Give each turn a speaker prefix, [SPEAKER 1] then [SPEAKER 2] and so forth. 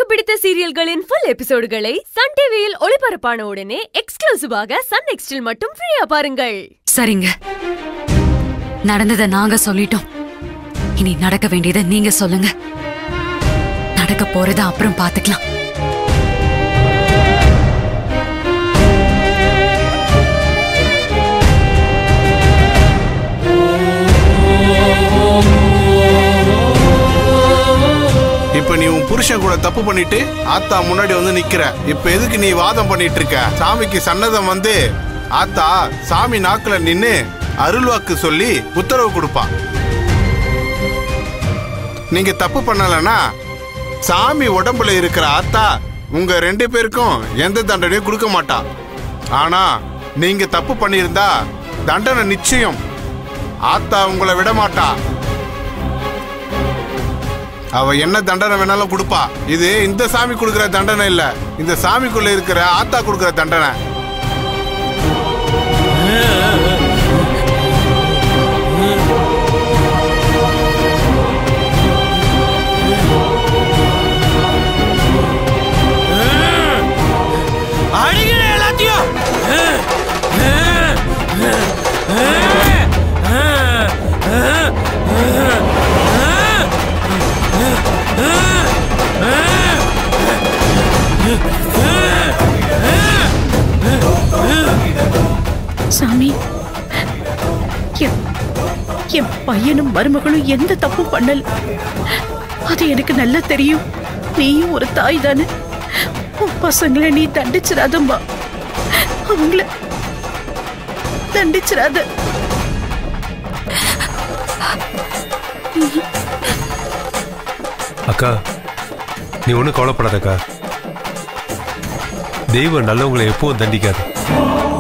[SPEAKER 1] பிடித்த சீரியல்களின் full எபிசோடுகளை Sun டிவியில் ஒளிபரப்பான உடனே எக்ஸ்க்ளூசிவாக சன் நெக்ஸ்டில் மட்டும் ஃப்ரீயா பாருங்கள்
[SPEAKER 2] சரிங்க நடந்ததை நாங்க சொல்லிட்டோம் இனி நடக்க வேண்டியதை நீங்க சொல்லுங்க நடக்க போறத அப்புறம் பாத்துக்கலாம்
[SPEAKER 3] இப்ப நீ உன் புருஷன் கூட தப்பு பண்ணிட்டு ஆத்தா முன்னாடி வந்து நிக்கிற இப்ப எதுக்கு நீ வாதம் பண்ணிட்டு இருக்க சாமிக்கு சன்னதம் வந்து ஆத்தா சாமி நாக்குல நின்னு அருள்வாக்கு சொல்லி உத்தரவு கொடுப்பா நீங்க தப்பு பண்ணலனா சாமி உடம்புல இருக்கிற ஆத்தா உங்க ரெண்டு பேருக்கும் எந்த தண்டனையும் கொடுக்க மாட்டா ஆனா நீங்க தப்பு பண்ணியிருந்தா தண்டனை நிச்சயம் ஆத்தா உங்களை விட மாட்டா அவ என்ன தண்டனை வேணாலும் கொடுப்பா இது இந்த சாமி கொடுக்கிற தண்டனை இல்ல இந்த சாமிக்குள்ள இருக்கிற ஆத்தா கொடுக்கிற தண்டனை
[SPEAKER 4] அடிக்கிற எல்லாத்தையும்
[SPEAKER 5] சாமி என் என் பையனும் மருமகளும் எந்த தப்பும் பண்ணல அது எனக்கு நல்லா தெரியும் நீயும் ஒரு தாய் தானே உன் பசங்களை நீ தண்டிச்சிடாதம்மா அவங்கள தண்டிச்சிடாத
[SPEAKER 6] அக்கா நீ ஒன்றும் கவலைப்படாதக்கா தெய்வம் நல்லவங்களை எப்பவும் தண்டிக்காது